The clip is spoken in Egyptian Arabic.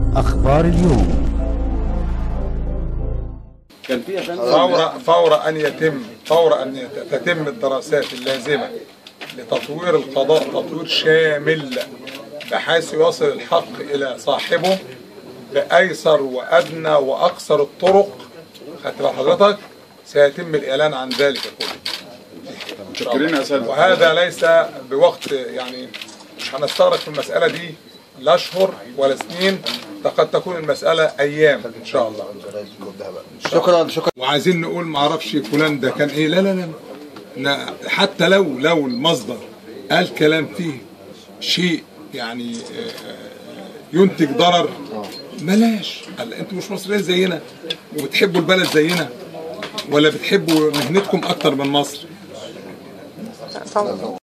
أخبار اليوم كان في يا فندم فور فور ان يتم فور ان يت- تتم الدراسات اللازمه لتطوير القضاء تطوير شامل بحيث يصل الحق الى صاحبه بايسر وادنى واقصر الطرق خدت بال حضرتك سيتم الاعلان عن ذلك كله متشكرين يا اساتذه وهذا ليس بوقت يعني مش هنستغرق في المساله دي لا اشهر ولا سنين ده قد تكون المساله ايام ان شاء الله شكرا شكرا وعايزين نقول ما اعرفش فلان ده كان ايه لا لا لا لا حتى لو لو المصدر قال كلام فيه شيء يعني آه، ينتج ضرر بلاش قال انتوا مش مصريين زينا وبتحبوا البلد زينا ولا بتحبوا مهنتكم اكتر من مصر